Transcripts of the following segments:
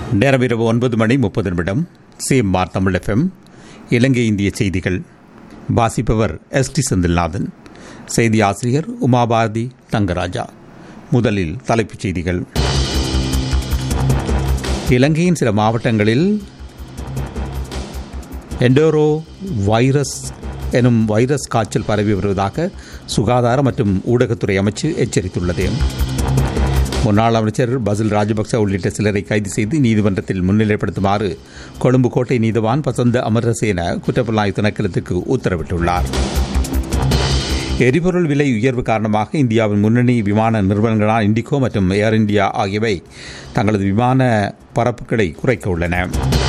நேரம் இரவு ஒன்பது மணி முப்பது நிமிடம் சிஎம்ஆர் தமிழ் எஃப்எம் இலங்கை இந்திய செய்திகள் வாசிப்பவர் எஸ் டி செந்தில்நாதன் செய்தி ஆசிரியர் உமாபாரதி தங்கராஜா முதலில் தலைப்புச் செய்திகள் இலங்கையின் சில மாவட்டங்களில் எண்டோரோ வைரஸ் எனும் வைரஸ் காய்ச்சல் பரவி வருவதாக சுகாதார மற்றும் ஊடகத்துறை அமைச்சு எச்சரித்துள்ளது முன்னாள் அமைச்சர் பசில் ராஜபக்ச உள்ளிட்ட சிலரை கைது செய்து நீதிமன்றத்தில் முன்னிலைப்படுத்துமாறு கொழும்பு கோட்டை நீதிவான் பசந்த அமரசேன குற்றப்புலனாய்வு திணைக்களத்துக்கு உத்தரவிட்டுள்ளார் எரிபொருள் விலை உயர்வு காரணமாக இந்தியாவின் முன்னணி விமான நிறுவனங்களான இண்டிகோ மற்றும் ஏர் இந்தியா ஆகியவை தங்களது விமான பரப்புகளை குறைக்க உள்ளன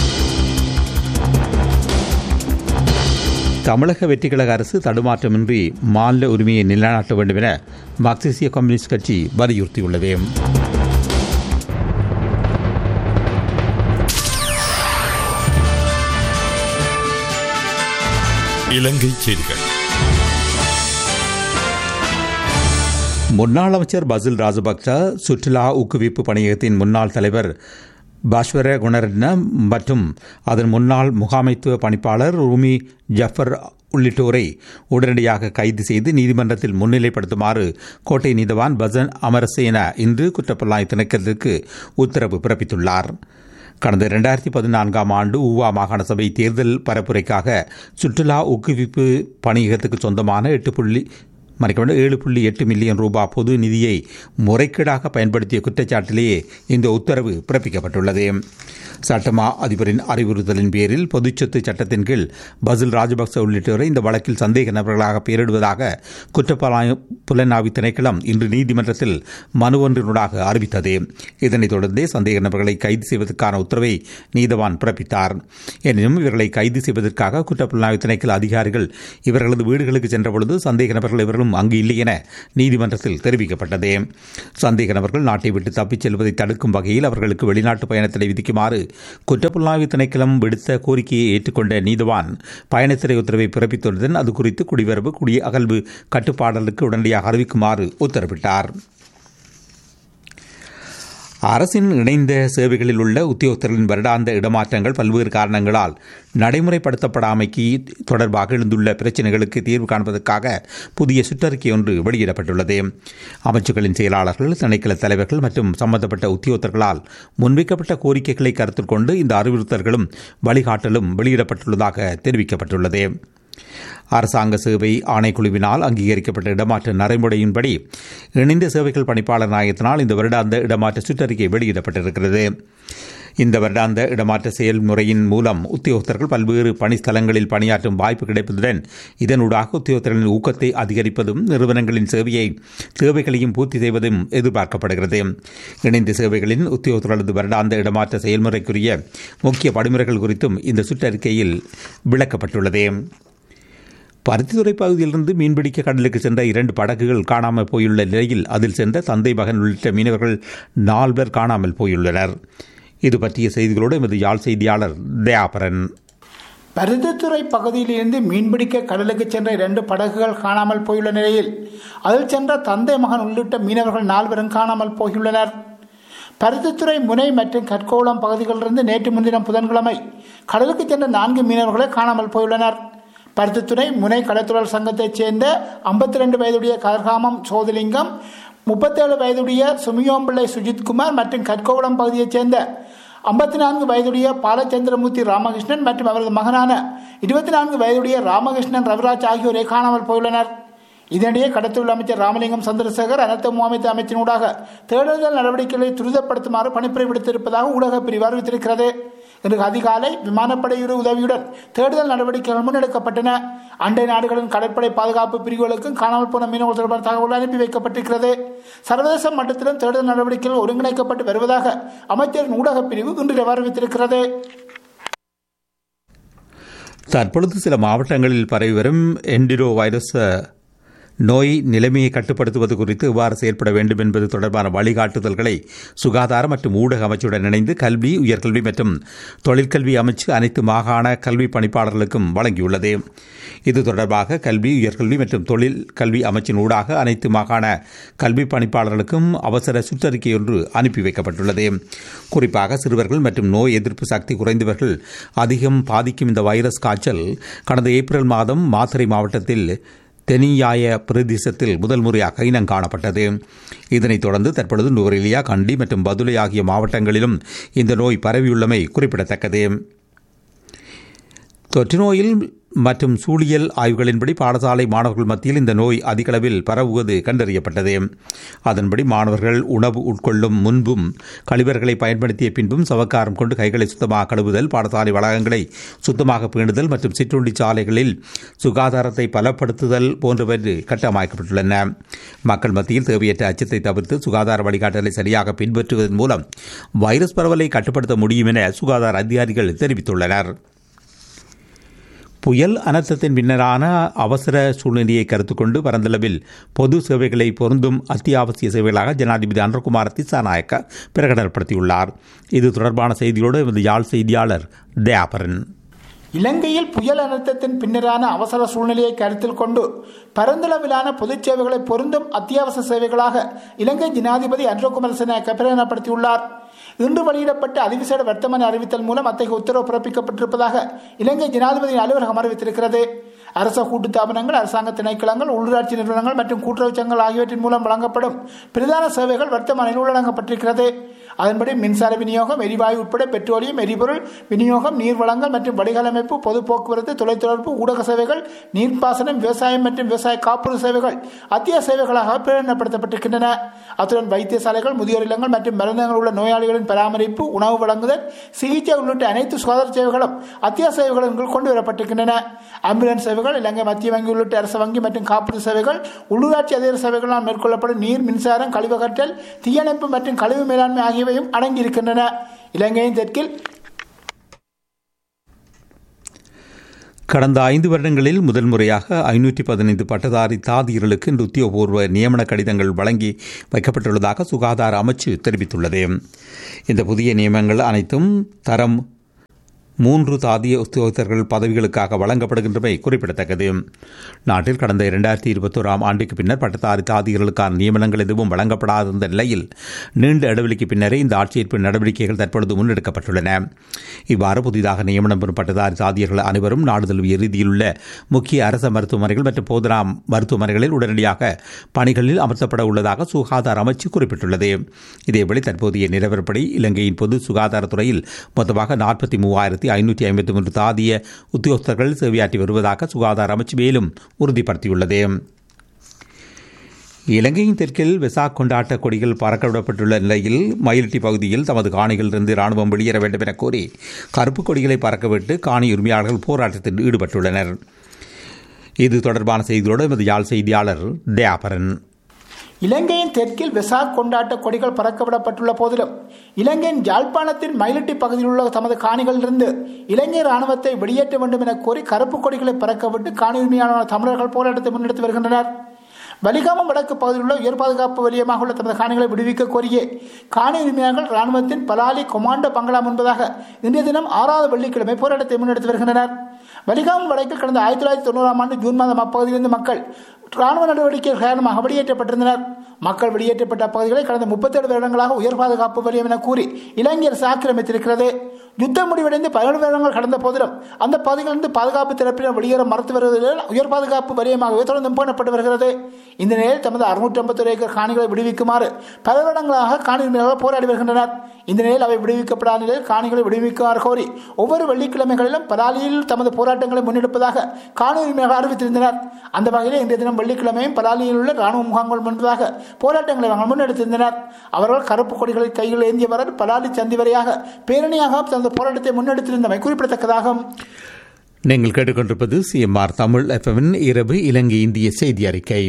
தமிழக வெற்றிக்கழக அரசு தடுமாற்றமின்றி மாநில உரிமையை நிலைநாட்ட வேண்டும் என மார்க்சிய கம்யூனிஸ்ட் கட்சி வலியுறுத்தியுள்ளது இலங்கை செய்திகள் முன்னாள் அமைச்சர் பசில் ராஜபக்ச சுற்றுலா ஊக்குவிப்பு பணியகத்தின் முன்னாள் தலைவர் பாஸ்வர குணரட்ன மற்றும் அதன் முன்னாள் முகாமைத்துவ பணிப்பாளர் ரூமி ஜஃபர் உள்ளிட்டோரை உடனடியாக கைது செய்து நீதிமன்றத்தில் முன்னிலைப்படுத்துமாறு கோட்டை நீதவான் பசன் அமரசேன இன்று குற்றப்புலனாய்வு திணைக்களத்திற்கு உத்தரவு பிறப்பித்துள்ளார் கடந்த இரண்டாயிரத்தி பதினான்காம் ஆண்டு ஊவா மாகாண சபை தேர்தல் பரப்புரைக்காக சுற்றுலா ஊக்குவிப்பு பணியகத்துக்கு சொந்தமான எட்டு புள்ளி மறைக்க ஏழு புள்ளி எட்டு மில்லியன் ரூபாய் பொது நிதியை முறைகேடாக பயன்படுத்திய குற்றச்சாட்டிலேயே இந்த உத்தரவு பிறப்பிக்கப்பட்டுள்ளது சட்டமா அதிபரின் அறிவுறுத்தலின் பேரில் பொதுச்சொத்து சட்டத்தின் கீழ் பசில் ராஜபக்ச உள்ளிட்டோரை இந்த வழக்கில் சந்தேக நபர்களாக பெயரிடுவதாக குற்றப்புலனாய்வு புலனாய்வு திணைக்களம் இன்று நீதிமன்றத்தில் மனு ஒன்றினூடாக அறிவித்தது இதனைத் தொடர்ந்தே சந்தேக நபர்களை கைது செய்வதற்கான உத்தரவை நீதவான் பிறப்பித்தார் எனினும் இவர்களை கைது செய்வதற்காக குற்றப்புலனாய்வு திணைக்கள அதிகாரிகள் இவர்களது வீடுகளுக்கு சென்றபொழுது சந்தேக நபர்கள் இவர்களும் அங்கு இல்லை என நீதிமன்றத்தில் தெரிவிக்கப்பட்டது சந்தேக நபர்கள் நாட்டை விட்டு தப்பிச் செல்வதை தடுக்கும் வகையில் அவர்களுக்கு வெளிநாட்டு பயணத்தினை விதிக்குமாறு குற்றப்புலனாய்வு திணைக்களம் விடுத்த கோரிக்கையை ஏற்றுக்கொண்ட நீதவான் பயணத்திரை உத்தரவை பிறப்பித்துள்ளதுடன் அது குறித்து குடிவரவு குடிய அகழ்வு கட்டுப்பாடலுக்கு உடனடியாக அறிவிக்குமாறு உத்தரவிட்டார் அரசின் இணைந்த சேவைகளில் உள்ள உத்தியோகத்தர்களின் வருடாந்த இடமாற்றங்கள் பல்வேறு காரணங்களால் நடைமுறைப்படுத்தப்படாமைக்கு தொடர்பாக எழுந்துள்ள பிரச்சினைகளுக்கு தீர்வு காண்பதற்காக புதிய சுற்றறிக்கை ஒன்று வெளியிடப்பட்டுள்ளது அமைச்சுகளின் செயலாளர்கள் திணைக்கள தலைவர்கள் மற்றும் சம்பந்தப்பட்ட உத்தியோகத்தர்களால் முன்வைக்கப்பட்ட கோரிக்கைகளை கருத்தில் கொண்டு இந்த அறிவுறுத்தல்களும் வழிகாட்டலும் வெளியிடப்பட்டுள்ளதாக தெரிவிக்கப்பட்டுள்ளது அரசாங்க சேவை ஆணைக்குழுவினால் அங்கீகரிக்கப்பட்ட இடமாற்ற நடைமுறையின்படி இணைந்த சேவைகள் பணிப்பாளர் நாயகத்தினால் இந்த வருடாந்த இடமாற்ற சுற்றறிக்கை வெளியிடப்பட்டிருக்கிறது இந்த வருடாந்த இடமாற்ற செயல்முறையின் மூலம் உத்தியோகத்தர்கள் பல்வேறு பணிஸ்தலங்களில் பணியாற்றும் வாய்ப்பு கிடைப்பதுடன் இதனூடாக உத்தியோகத்தர்களின் ஊக்கத்தை அதிகரிப்பதும் நிறுவனங்களின் சேவையை தேவைகளையும் பூர்த்தி செய்வதும் எதிர்பார்க்கப்படுகிறது இணைந்த சேவைகளின் உத்தியோகத்தர்களது வருடாந்த இடமாற்ற செயல்முறைக்குரிய முக்கிய படிமுறைகள் குறித்தும் இந்த சுற்றறிக்கையில் விளக்கப்பட்டுள்ளது பருத்தித்துறை பகுதியிலிருந்து மீன்பிடிக்க கடலுக்கு சென்ற இரண்டு படகுகள் காணாமல் போயுள்ள நிலையில் அதில் சென்ற தந்தை மகன் உள்ளிட்ட மீனவர்கள் நால்வர் காணாமல் போயுள்ளனர் இது பற்றிய செய்திகளோடு எமது யாழ் செய்தியாளர் தயாபரன் பருத்தித்துறை பகுதியிலிருந்து மீன்பிடிக்க கடலுக்கு சென்ற இரண்டு படகுகள் காணாமல் போயுள்ள நிலையில் அதில் சென்ற தந்தை மகன் உள்ளிட்ட மீனவர்கள் நால்வரும் காணாமல் போயுள்ளனர் பருத்தித்துறை முனை மற்றும் கற்கோளம் பகுதிகளிலிருந்து நேற்று முன்தினம் புதன்கிழமை கடலுக்கு சென்ற நான்கு மீனவர்களை காணாமல் போயுள்ளனர் பருத்தித்துறை முனை கடற்தொழில் சங்கத்தைச் சேர்ந்த ஐம்பத்தி ரெண்டு வயதுடைய கதிர்காமம் சோதலிங்கம் முப்பத்தேழு வயதுடைய சுமியோம்பிள்ளை சுஜித்குமார் மற்றும் கற்கோவளம் பகுதியைச் சேர்ந்த ஐம்பத்தி நான்கு வயதுடைய பாலச்சந்திரமூர்த்தி ராமகிருஷ்ணன் மற்றும் அவரது மகனான இருபத்தி நான்கு வயதுடைய ராமகிருஷ்ணன் ரவிராஜ் ஆகியோரை காணாமல் போயுள்ளனர் இதனிடையே கடத்தொழில் அமைச்சர் ராமலிங்கம் சந்திரசேகர் அனர்த்த முகாமைத்து அமைச்சினூடாக தேடுதல் நடவடிக்கைகளை துரிதப்படுத்துமாறு பணிப்புரை விடுத்திருப்பதாக ஊடக பிரிவு அறிவித்திருக்கிறது இன்று அதிகாலை விமானப்படையுறு உதவியுடன் தேடுதல் நடவடிக்கைகள் முன்னெடுக்கப்பட்டன அண்டை நாடுகளின் கடற்படை பாதுகாப்பு பிரிவுகளுக்கும் காணாமல் போன மீனவர்கள் தொடர்பான தகவல் அனுப்பி வைக்கப்பட்டிருக்கிறது சர்வதேச மட்டத்திலும் தேடுதல் நடவடிக்கைகள் ஒருங்கிணைக்கப்பட்டு வருவதாக அமைச்சரின் ஊடக பிரிவு இன்று அறிவித்திருக்கிறது தற்பொழுது சில மாவட்டங்களில் பரவி வரும் என்டிரோ வைரஸ் நோய் நிலைமையை கட்டுப்படுத்துவது குறித்து எவ்வாறு செயற்பட வேண்டும் என்பது தொடர்பான வழிகாட்டுதல்களை சுகாதார மற்றும் ஊடக அமைச்சுடன் இணைந்து கல்வி உயர்கல்வி மற்றும் தொழிற்கல்வி அமைச்சு அனைத்து மாகாண கல்வி பணிப்பாளர்களுக்கும் வழங்கியுள்ளது இது தொடர்பாக கல்வி உயர்கல்வி மற்றும் தொழில் கல்வி அமைச்சின் ஊடாக அனைத்து மாகாண கல்வி பணிப்பாளர்களுக்கும் அவசர சுற்றறிக்கை ஒன்று அனுப்பி வைக்கப்பட்டுள்ளது குறிப்பாக சிறுவர்கள் மற்றும் நோய் எதிர்ப்பு சக்தி குறைந்தவர்கள் அதிகம் பாதிக்கும் இந்த வைரஸ் காய்ச்சல் கடந்த ஏப்ரல் மாதம் மாத்தறை மாவட்டத்தில் தெனியாய பிரதேசத்தில் முதல் முறையாக இனம் காணப்பட்டது இதனைத் தொடர்ந்து தற்பொழுது நுவரெலியா கண்டி மற்றும் பதுளை ஆகிய மாவட்டங்களிலும் இந்த நோய் பரவியுள்ளமை குறிப்பிடத்தக்கது தொற்றுநோயில் மற்றும் சூழியல் ஆய்வுகளின்படி பாடசாலை மாணவர்கள் மத்தியில் இந்த நோய் அதிகளவில் பரவுவது கண்டறியப்பட்டது அதன்படி மாணவர்கள் உணவு உட்கொள்ளும் முன்பும் கழிவறைகளை பயன்படுத்திய பின்பும் சவக்காரம் கொண்டு கைகளை சுத்தமாக கழுவுதல் பாடசாலை வளாகங்களை சுத்தமாக பேணுதல் மற்றும் சிற்றுண்டி சாலைகளில் சுகாதாரத்தை பலப்படுத்துதல் போன்றவற்றை கட்டமைக்கப்பட்டுள்ளன மக்கள் மத்தியில் தேவையற்ற அச்சத்தை தவிர்த்து சுகாதார வழிகாட்டலை சரியாக பின்பற்றுவதன் மூலம் வைரஸ் பரவலை கட்டுப்படுத்த முடியும் என சுகாதார அதிகாரிகள் தெரிவித்துள்ளனர் புயல் அனர்த்தத்தின் பின்னரான அவசர சூழ்நிலையை கருத்துக் கொண்டு பரந்தளவில் பொது சேவைகளை பொருந்தும் அத்தியாவசிய சேவைகளாக ஜனாதிபதி அன்றகுமார் திசாநாயக்க பிரகடனப்படுத்தியுள்ளார் இது தொடர்பான செய்தியோடு எமது யாழ் செய்தியாளர் தயாபரன் இலங்கையில் புயல் அனர்த்தத்தின் பின்னரான அவசர சூழ்நிலையை கருத்தில் கொண்டு பரந்தளவிலான பொதுச் சேவைகளை பொருந்தும் அத்தியாவசிய சேவைகளாக இலங்கை ஜனாதிபதி அன்றகுமரசன பிரகடனப்படுத்தியுள்ளார் இன்று வெளியிடப்பட்ட அதிவிசேட வர்த்தமானி அறிவித்தல் மூலம் அத்தகைய உத்தரவு பிறப்பிக்கப்பட்டிருப்பதாக இலங்கை ஜனாதிபதி அலுவலகம் அறிவித்திருக்கிறது அரச கூட்டு தாபனங்கள் அரசாங்க திணைக்களங்கள் உள்ளூராட்சி நிறுவனங்கள் மற்றும் கூட்டுறவு சங்கங்கள் ஆகியவற்றின் மூலம் வழங்கப்படும் பிரதான சேவைகள் வர்த்தமானில் உள்ளடங்கப்பட்டிருக்கிறது அதன்படி மின்சார விநியோகம் எரிவாயு உட்பட பெட்ரோலியம் எரிபொருள் விநியோகம் நீர் வளங்கள் மற்றும் வடிகாலமைப்பு பொது போக்குவரத்து தொலைத்தொடர்பு ஊடக சேவைகள் நீர்ப்பாசனம் விவசாயம் மற்றும் விவசாய காப்புறுதி சேவைகள் அத்தியாவசிய சேவைகளாக பிரகடனப்படுத்தப்பட்டிருக்கின்றன அத்துடன் வைத்தியசாலைகள் முதியோர் இல்லங்கள் மற்றும் மருந்தகங்கள் உள்ள நோயாளிகளின் பராமரிப்பு உணவு வழங்குதல் சிகிச்சை உள்ளிட்ட அனைத்து சுகாதார சேவைகளும் அத்தியாவசிய சேவைகளும் கீழ் கொண்டு வரப்பட்டிருக்கின்றன ஆம்புலன்ஸ் சேவைகள் இலங்கை மத்திய வங்கி உள்ளிட்ட அரசு வங்கி மற்றும் காப்பீடு சேவைகள் உள்ளூராட்சி அதிகார சேவைகளால் மேற்கொள்ளப்படும் நீர் மின்சாரம் கழிவகற்றல் தீயணைப்பு மற்றும் கழிவு மேலாண்மை ஆகியவையும் அடங்கியிருக்கின்றன இலங்கையின் தெற்கில் கடந்த ஐந்து வருடங்களில் முதல் முறையாக ஐநூற்றி பதினைந்து பட்டதாரி தாதியர்களுக்கு இந்த உத்தியோகபூர்வ நியமன கடிதங்கள் வழங்கி வைக்கப்பட்டுள்ளதாக சுகாதார அமைச்சு தெரிவித்துள்ளது இந்த புதிய நியமனங்கள் அனைத்தும் தரம் மூன்று தாதிய உத்தியோகத்தர்கள் பதவிகளுக்காக வழங்கப்படுகின்றமை குறிப்பிடத்தக்கது நாட்டில் கடந்த இரண்டாயிரத்தி இருபத்தோராம் ஆண்டுக்கு பின்னர் பட்டதாரி தாதியர்களுக்கான நியமனங்கள் எதுவும் வழங்கப்படாதிருந்த நிலையில் நீண்ட இடைவெளிக்கு பின்னரே இந்த ஆட்சேர்ப்பு நடவடிக்கைகள் தற்பொழுது முன்னெடுக்கப்பட்டுள்ளன இவ்வாறு புதிதாக நியமனம் பெறும் பட்டதாரி தாதியர்கள் அனைவரும் நாடு தழுவிய ரீதியில் உள்ள முக்கிய அரச மருத்துவமனைகள் மற்றும் போதனா மருத்துவமனைகளில் உடனடியாக பணிகளில் அமர்த்தப்பட உள்ளதாக சுகாதார அமைச்சு குறிப்பிட்டுள்ளது இதேவேளை தற்போதைய நிலவரப்படி இலங்கையின் பொது சுகாதாரத்துறையில் மொத்தமாக நாற்பத்தி மூவாயிரத்தி ஐநூற்றி ஐம்பத்தி மூன்று தாதிய உத்தியோகஸ்தர்கள் சேவையாற்றி வருவதாக சுகாதார அமைச்சு மேலும் உறுதிப்படுத்தியுள்ளது இலங்கையின் தெற்கில் வெசாக் கொண்டாட்ட கொடிகள் பறக்கவிடப்பட்டுள்ள நிலையில் மயிலிட்டி பகுதியில் தமது காணிகளிலிருந்து ராணுவம் வெளியேற வேண்டும் என கோரி கருப்பு கொடிகளை பறக்கவிட்டு காணி உரிமையாளர்கள் போராட்டத்தில் ஈடுபட்டுள்ளனர் இது தொடர்பான செய்திகளோடு எமது யாழ் செய்தியாளர் தயாபரன் இலங்கையின் தெற்கில் வெசாக் கொண்டாட்ட கொடிகள் பறக்கவிடப்பட்டுள்ள போதிலும் இலங்கையின் யாழ்ப்பாணத்தின் மயிலிட்டி பகுதியில் உள்ள தமது காணிகளிலிருந்து இலங்கை ராணுவத்தை வெளியேற்ற வேண்டும் என கோரி கருப்பு கொடிகளை பறக்கவிட்டு காணி உரிமையான தமிழர்கள் போராட்டத்தை முன்னெடுத்து வருகின்றனர் வலிகாமம் வடக்கு பகுதியில் உள்ள உயர் பாதுகாப்பு வலியமாக உள்ள தமது காணிகளை விடுவிக்க கோரியே காணி உரிமையாளர்கள் ராணுவத்தின் பலாலி கொமாண்டோ பங்களா முன்பதாக இன்றைய தினம் ஆறாவது வெள்ளிக்கிழமை போராட்டத்தை முன்னெடுத்து வருகின்றனர் வலிகாமம் வடக்கில் கடந்த ஆயிரத்தி தொள்ளாயிரத்தி தொண்ணூறாம் ஆண்டு ஜூன் மாதம் அப்பகுதியிலிருந்து மக்கள் ராணுவ நடவடிக்கை காரணமாக வெளியேற்றப்பட்டிருந்தனர் மக்கள் வெளியேற்றப்பட்ட பகுதிகளை கடந்த முப்பத்தேழு வருடங்களாக உயர் பாதுகாப்பு வலியம் என கூறி இலங்கை அரசு ஆக்கிரமித்திருக்கிறது யுத்தம் முடிவடைந்து பதினேழு வருடங்கள் கடந்த போதிலும் அந்த பகுதிகளிலிருந்து பாதுகாப்பு தரப்பினர் வெளியேற மறுத்து வருவதில் உயர் பாதுகாப்பு வலியமாகவே தொடர்ந்து பேணப்பட்டு வருகிறது இந்த நிலையில் தமது அறுநூற்றி ஐம்பத்தொரு ஏக்கர் காணிகளை விடுவிக்குமாறு பல வருடங்களாக காணி உரிமையாளர்கள் போராடி வருகின்றனர் இந்த நிலையில் அவை விடுவிக்கப்படாத நிலையில் காணிகளை விடுவிக்குமாறு கோரி ஒவ்வொரு வெள்ளிக்கிழமைகளிலும் பலாலியில் தமது போராட்டங்களை முன்னெடுப்பதாக காணி உரிமையாளர்கள் அறிவித்திருந்தனர் அந்த வகையில் இன்றைய தினம் வெள்ளிக்கிழமையும் பலாலியில் உள்ள ராணுவ முகாம்கள் முன்பதாக போராட்டங்களை அவர்கள் முன்னெடுத்திருந்தனர் அவர்கள் கருப்பு கொடிகளை கையில் ஏந்தியவர் பலாலி சந்தி வரையாக பேரணியாக தனது போராட்டத்தை முன்னெடுத்திருந்தமை குறிப்பிடத்தக்கதாகும் நீங்கள் கேட்டுக்கொண்டிருப்பது சிஎம்ஆர் தமிழ் எஃப்எம்மின் இரவு இலங்கை இந்திய செய்தி அறிக்கை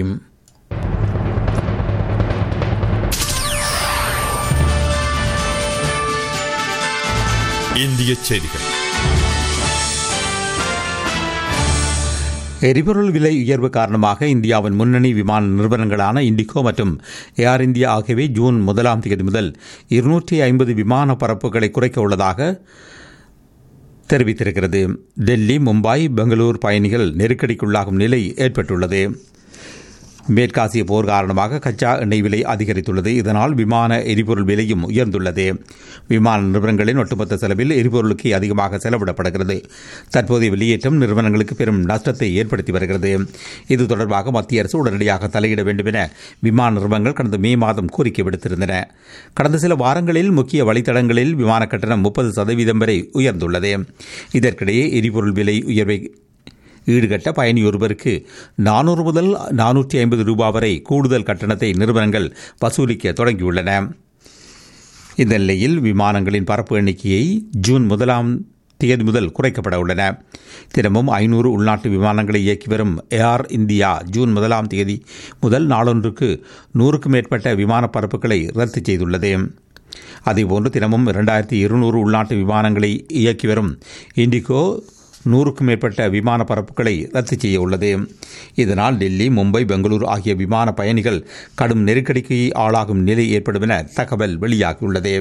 இந்திய செய்திகள் எரிபொருள் விலை உயர்வு காரணமாக இந்தியாவின் முன்னணி விமான நிறுவனங்களான இண்டிகோ மற்றும் ஏர் இந்தியா ஆகியவை ஜூன் முதலாம் தேதி முதல் இருநூற்றி ஐம்பது விமான பரப்புகளை குறைக்க உள்ளதாக தெரிவித்திருக்கிறது டெல்லி மும்பை பெங்களூர் பயணிகள் நெருக்கடிக்குள்ளாகும் நிலை ஏற்பட்டுள்ளது மேற்காசிய போர் காரணமாக கச்சா எண்ணெய் விலை அதிகரித்துள்ளது இதனால் விமான எரிபொருள் விலையும் உயர்ந்துள்ளது விமான நிறுவனங்களின் ஒட்டுமொத்த செலவில் எரிபொருளுக்கு அதிகமாக செலவிடப்படுகிறது தற்போதைய வெளியேற்றம் நிறுவனங்களுக்கு பெரும் நஷ்டத்தை ஏற்படுத்தி வருகிறது இது தொடர்பாக மத்திய அரசு உடனடியாக தலையிட வேண்டும் என விமான நிறுவனங்கள் கடந்த மே மாதம் கோரிக்கை விடுத்திருந்தன கடந்த சில வாரங்களில் முக்கிய வழித்தடங்களில் விமான கட்டணம் முப்பது சதவீதம் வரை உயர்ந்துள்ளது இதற்கிடையே எரிபொருள் விலை உயர்வை ஈடுகட்ட பயணி ஒருவருக்கு நானூறு முதல் நானூற்றி ஐம்பது ரூபாய் வரை கூடுதல் கட்டணத்தை நிறுவனங்கள் வசூலிக்க தொடங்கியுள்ளன இந்த நிலையில் விமானங்களின் பரப்பு எண்ணிக்கையை ஜூன் முதலாம் தேதி முதல் குறைக்கப்பட உள்ளன தினமும் ஐநூறு உள்நாட்டு விமானங்களை இயக்கி வரும் ஏர் இந்தியா ஜூன் முதலாம் தேதி முதல் நாளொன்றுக்கு நூறுக்கும் மேற்பட்ட விமான பரப்புகளை ரத்து செய்துள்ளது அதேபோன்று தினமும் இரண்டாயிரத்தி இருநூறு உள்நாட்டு விமானங்களை இயக்கி வரும் இண்டிகோ நூறுக்கும் மேற்பட்ட விமான பரப்புகளை ரத்து செய்ய உள்ளது இதனால் டெல்லி மும்பை பெங்களூரு ஆகிய விமான பயணிகள் கடும் நெருக்கடிக்கு ஆளாகும் நிலை ஏற்படும் என தகவல் வெளியாகியுள்ளது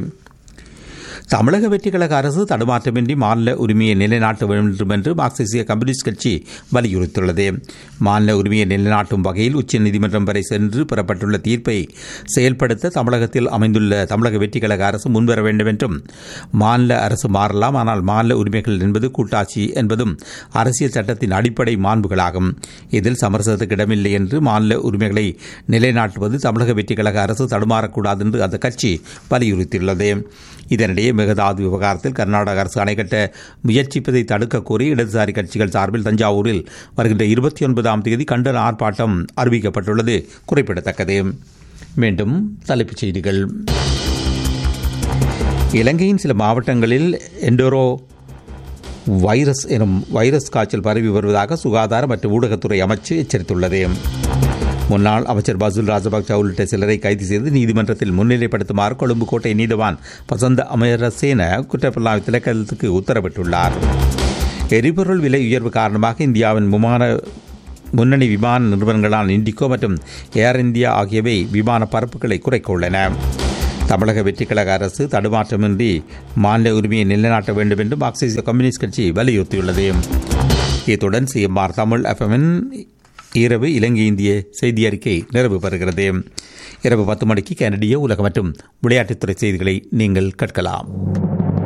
தமிழக வெற்றிக்கழக அரசு தடுமாற்றமின்றி மாநில உரிமையை நிலைநாட்ட வேண்டும் என்று மார்க்சிய கம்யூனிஸ்ட் கட்சி வலியுறுத்தியுள்ளது மாநில உரிமையை நிலைநாட்டும் வகையில் உச்சநீதிமன்றம் வரை சென்று பெறப்பட்டுள்ள தீர்ப்பை செயல்படுத்த தமிழகத்தில் அமைந்துள்ள தமிழக வெற்றிக்கழக அரசு முன்வர வேண்டும் என்றும் மாநில அரசு மாறலாம் ஆனால் மாநில உரிமைகள் என்பது கூட்டாட்சி என்பதும் அரசியல் சட்டத்தின் அடிப்படை மாண்புகளாகும் இதில் சமரசத்துக்கு இடமில்லை என்று மாநில உரிமைகளை நிலைநாட்டுவது தமிழக வெற்றிக்கழக அரசு தடுமாறக்கூடாது என்று அந்த கட்சி வலியுறுத்தியுள்ளது இதனிடையே மேகதாது விவகாரத்தில் கர்நாடக அரசு அணை கட்ட முயற்சிப்பதை தடுக்க கோரி இடதுசாரி கட்சிகள் சார்பில் தஞ்சாவூரில் வருகின்ற இருபத்தி ஒன்பதாம் தேதி கண்டன ஆர்ப்பாட்டம் அறிவிக்கப்பட்டுள்ளது குறிப்பிடத்தக்கது மீண்டும் தலைப்புச் செய்திகள் இலங்கையின் சில மாவட்டங்களில் எண்டோரோ வைரஸ் எனும் வைரஸ் காய்ச்சல் பரவி வருவதாக சுகாதார மற்றும் ஊடகத்துறை அமைச்சு எச்சரித்துள்ளது முன்னாள் அமைச்சர் பசுல் ராஜபக்ச உள்ளிட்ட சிலரை கைது செய்து நீதிமன்றத்தில் முன்னிலைப்படுத்துமாறு கொழும்பு கோட்டை நீதவான் வசந்த அமரசேன குற்றப்பிரலாவை திலக்கத்துக்கு உத்தரவிட்டுள்ளார் எரிபொருள் விலை உயர்வு காரணமாக இந்தியாவின் விமான முன்னணி விமான நிறுவனங்களான இண்டிகோ மற்றும் ஏர் இந்தியா ஆகியவை விமான பரப்புகளை குறைக்க உள்ளன தமிழக வெற்றிக்கழக அரசு தடுமாற்றமின்றி மாநில உரிமையை நிலைநாட்ட வேண்டும் என்று மார்க்சிஸ்ட் கம்யூனிஸ்ட் கட்சி வலியுறுத்தியுள்ளது இத்துடன் சிஎம்ஆர் தமிழ் எஃப்எம்மின் இரவு இலங்கை இந்திய செய்தி அறிக்கை நிறைவு பெறுகிறது இரவு பத்து மணிக்கு கனடிய உலக மற்றும் விளையாட்டுத்துறை செய்திகளை நீங்கள் கேட்கலாம்